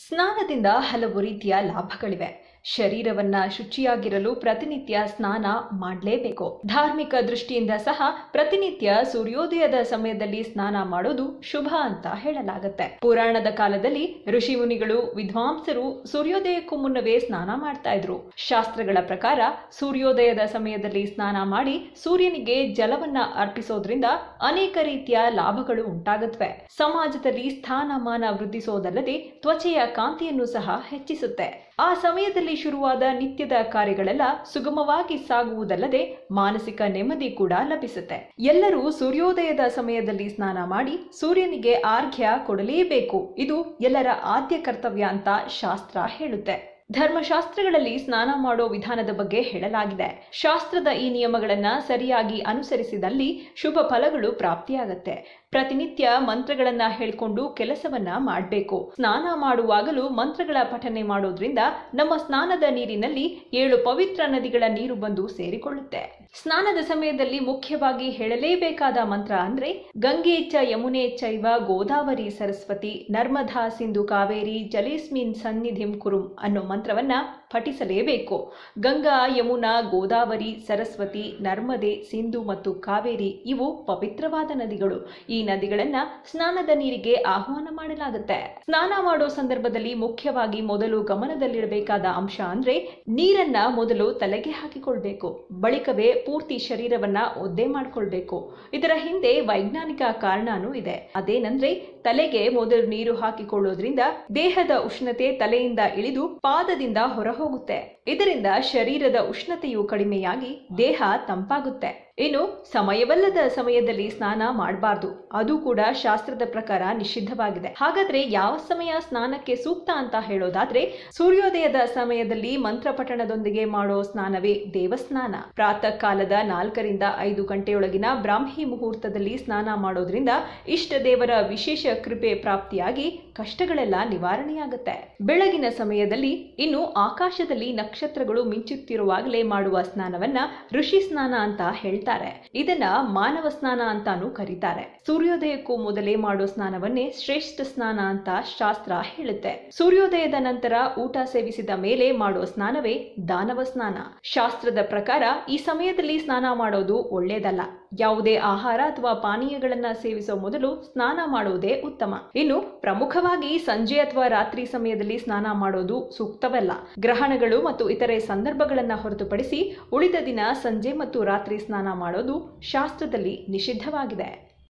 ಸ್ನಾನದಿಂದ ಹಲವು ರೀತಿಯ ಲಾಭಗಳಿವೆ ಶರೀರವನ್ನ ಶುಚಿಯಾಗಿರಲು ಪ್ರತಿನಿತ್ಯ ಸ್ನಾನ ಮಾಡಲೇಬೇಕು ಧಾರ್ಮಿಕ ದೃಷ್ಟಿಯಿಂದ ಸಹ ಪ್ರತಿನಿತ್ಯ ಸೂರ್ಯೋದಯದ ಸಮಯದಲ್ಲಿ ಸ್ನಾನ ಮಾಡೋದು ಶುಭ ಅಂತ ಹೇಳಲಾಗುತ್ತೆ ಪುರಾಣದ ಕಾಲದಲ್ಲಿ ಋಷಿ ಮುನಿಗಳು ವಿದ್ವಾಂಸರು ಸೂರ್ಯೋದಯಕ್ಕೂ ಮುನ್ನವೇ ಸ್ನಾನ ಮಾಡ್ತಾ ಇದ್ರು ಶಾಸ್ತ್ರಗಳ ಪ್ರಕಾರ ಸೂರ್ಯೋದಯದ ಸಮಯದಲ್ಲಿ ಸ್ನಾನ ಮಾಡಿ ಸೂರ್ಯನಿಗೆ ಜಲವನ್ನ ಅರ್ಪಿಸೋದ್ರಿಂದ ಅನೇಕ ರೀತಿಯ ಲಾಭಗಳು ಉಂಟಾಗುತ್ತವೆ ಸಮಾಜದಲ್ಲಿ ಸ್ಥಾನಮಾನ ವೃದ್ಧಿಸೋದಲ್ಲದೆ ತ್ವಚೆಯ ಕಾಂತಿಯನ್ನು ಸಹ ಹೆಚ್ಚಿಸುತ್ತೆ ಆ ಸಮಯದಲ್ಲಿ ಶುರುವಾದ ನಿತ್ಯದ ಕಾರ್ಯಗಳೆಲ್ಲ ಸುಗಮವಾಗಿ ಸಾಗುವುದಲ್ಲದೆ ಮಾನಸಿಕ ನೆಮ್ಮದಿ ಕೂಡ ಲಭಿಸುತ್ತೆ ಎಲ್ಲರೂ ಸೂರ್ಯೋದಯದ ಸಮಯದಲ್ಲಿ ಸ್ನಾನ ಮಾಡಿ ಸೂರ್ಯನಿಗೆ ಆರ್ಘ್ಯ ಕೊಡಲೇಬೇಕು ಇದು ಎಲ್ಲರ ಆದ್ಯ ಕರ್ತವ್ಯ ಅಂತ ಶಾಸ್ತ್ರ ಹೇಳುತ್ತೆ ಧರ್ಮಶಾಸ್ತ್ರಗಳಲ್ಲಿ ಸ್ನಾನ ಮಾಡೋ ವಿಧಾನದ ಬಗ್ಗೆ ಹೇಳಲಾಗಿದೆ ಶಾಸ್ತ್ರದ ಈ ನಿಯಮಗಳನ್ನ ಸರಿಯಾಗಿ ಅನುಸರಿಸಿದಲ್ಲಿ ಶುಭ ಫಲಗಳು ಪ್ರಾಪ್ತಿಯಾಗತ್ತೆ ಪ್ರತಿನಿತ್ಯ ಮಂತ್ರಗಳನ್ನ ಹೇಳ್ಕೊಂಡು ಕೆಲಸವನ್ನ ಮಾಡಬೇಕು ಸ್ನಾನ ಮಾಡುವಾಗಲೂ ಮಂತ್ರಗಳ ಪಠನೆ ಮಾಡೋದ್ರಿಂದ ನಮ್ಮ ಸ್ನಾನದ ನೀರಿನಲ್ಲಿ ಏಳು ಪವಿತ್ರ ನದಿಗಳ ನೀರು ಬಂದು ಸೇರಿಕೊಳ್ಳುತ್ತೆ ಸ್ನಾನದ ಸಮಯದಲ್ಲಿ ಮುಖ್ಯವಾಗಿ ಹೇಳಲೇಬೇಕಾದ ಮಂತ್ರ ಅಂದ್ರೆ ಗಂಗೆ ಚ ಯಮುನೆ ಚೈವ ಗೋದಾವರಿ ಸರಸ್ವತಿ ನರ್ಮದಾ ಸಿಂಧು ಕಾವೇರಿ ಜಲೇಸ್ಮಿನ್ ಸನ್ನಿಧಿಂ ಕುರುಂ ಅನ್ನೋ ಮಂತ್ರವನ್ನ ಪಠಿಸಲೇಬೇಕು ಗಂಗಾ ಯಮುನಾ ಗೋದಾವರಿ ಸರಸ್ವತಿ ನರ್ಮದೆ ಸಿಂಧು ಮತ್ತು ಕಾವೇರಿ ಇವು ಪವಿತ್ರವಾದ ನದಿಗಳು ಈ ನದಿಗಳನ್ನ ಸ್ನಾನದ ನೀರಿಗೆ ಆಹ್ವಾನ ಮಾಡಲಾಗುತ್ತೆ ಸ್ನಾನ ಮಾಡೋ ಸಂದರ್ಭದಲ್ಲಿ ಮುಖ್ಯವಾಗಿ ಮೊದಲು ಗಮನದಲ್ಲಿಡಬೇಕಾದ ಅಂಶ ಅಂದ್ರೆ ನೀರನ್ನ ಮೊದಲು ತಲೆಗೆ ಹಾಕಿಕೊಳ್ಬೇಕು ಬಳಿಕವೇ ಪೂರ್ತಿ ಶರೀರವನ್ನ ಒದ್ದೆ ಮಾಡ್ಕೊಳ್ಬೇಕು ಇದರ ಹಿಂದೆ ವೈಜ್ಞಾನಿಕ ಕಾರಣನೂ ಇದೆ ಅದೇನಂದ್ರೆ ತಲೆಗೆ ಮೊದಲು ನೀರು ಹಾಕಿಕೊಳ್ಳೋದ್ರಿಂದ ದೇಹದ ಉಷ್ಣತೆ ತಲೆಯಿಂದ ಇಳಿದು ಪಾದದಿಂದ ಹೊರಹೋಗುತ್ತೆ ಇದರಿಂದ ಶರೀರದ ಉಷ್ಣತೆಯು ಕಡಿಮೆಯಾಗಿ ದೇಹ ತಂಪಾಗುತ್ತೆ ಇನ್ನು ಸಮಯವಲ್ಲದ ಸಮಯದಲ್ಲಿ ಸ್ನಾನ ಮಾಡಬಾರ್ದು ಅದು ಕೂಡ ಶಾಸ್ತ್ರದ ಪ್ರಕಾರ ನಿಷಿದ್ಧವಾಗಿದೆ ಹಾಗಾದ್ರೆ ಯಾವ ಸಮಯ ಸ್ನಾನಕ್ಕೆ ಸೂಕ್ತ ಅಂತ ಹೇಳೋದಾದ್ರೆ ಸೂರ್ಯೋದಯದ ಸಮಯದಲ್ಲಿ ಮಂತ್ರ ಪಠಣದೊಂದಿಗೆ ಮಾಡೋ ಸ್ನಾನವೇ ದೇವಸ್ನಾನ ಪ್ರಾತಃ ಕಾಲದ ನಾಲ್ಕರಿಂದ ಐದು ಗಂಟೆಯೊಳಗಿನ ಬ್ರಾಹ್ಮಿ ಮುಹೂರ್ತದಲ್ಲಿ ಸ್ನಾನ ಮಾಡೋದ್ರಿಂದ ಇಷ್ಟ ದೇವರ ವಿಶೇಷ ಕೃಪೆ ಪ್ರಾಪ್ತಿಯಾಗಿ ಕಷ್ಟಗಳೆಲ್ಲ ನಿವಾರಣೆಯಾಗುತ್ತೆ ಬೆಳಗಿನ ಸಮಯದಲ್ಲಿ ಇನ್ನು ಆಕಾಶದಲ್ಲಿ ನಕ್ಷತ್ರಗಳು ಮಿಂಚುತ್ತಿರುವಾಗಲೇ ಮಾಡುವ ಸ್ನಾನವನ್ನ ಋಷಿ ಸ್ನಾನ ಅಂತ ಹೇಳ್ತಾರೆ ಇದನ್ನ ಮಾನವ ಸ್ನಾನ ಅಂತಾನೂ ಕರೀತಾರೆ ಸೂರ್ಯೋದಯಕ್ಕೂ ಮೊದಲೇ ಮಾಡೋ ಸ್ನಾನವನ್ನೇ ಶ್ರೇಷ್ಠ ಸ್ನಾನ ಅಂತ ಶಾಸ್ತ್ರ ಹೇಳುತ್ತೆ ಸೂರ್ಯೋದಯದ ನಂತರ ಊಟ ಸೇವಿಸಿದ ಮೇಲೆ ಮಾಡೋ ಸ್ನಾನವೇ ದಾನವ ಸ್ನಾನ ಶಾಸ್ತ್ರದ ಪ್ರಕಾರ ಈ ಸಮಯದಲ್ಲಿ ಸ್ನಾನ ಮಾಡೋದು ಒಳ್ಳೇದಲ್ಲ ಯಾವುದೇ ಆಹಾರ ಅಥವಾ ಪಾನೀಯಗಳನ್ನ ಸೇವಿಸೋ ಮೊದಲು ಸ್ನಾನ ಮಾಡುವುದೇ ಉತ್ತಮ ಇನ್ನು ಪ್ರಮುಖವಾಗಿ ಸಂಜೆ ಅಥವಾ ರಾತ್ರಿ ಸಮಯದಲ್ಲಿ ಸ್ನಾನ ಮಾಡೋದು ಸೂಕ್ತವಲ್ಲ ಗ್ರಹಣಗಳು ಮತ್ತು ಇತರೆ ಸಂದರ್ಭಗಳನ್ನ ಹೊರತುಪಡಿಸಿ ಉಳಿದ ದಿನ ಸಂಜೆ ಮತ್ತು ರಾತ್ರಿ ಸ್ನಾನ ಮಾಡೋದು ಶಾಸ್ತ್ರದಲ್ಲಿ ನಿಷಿದ್ಧವಾಗಿದೆ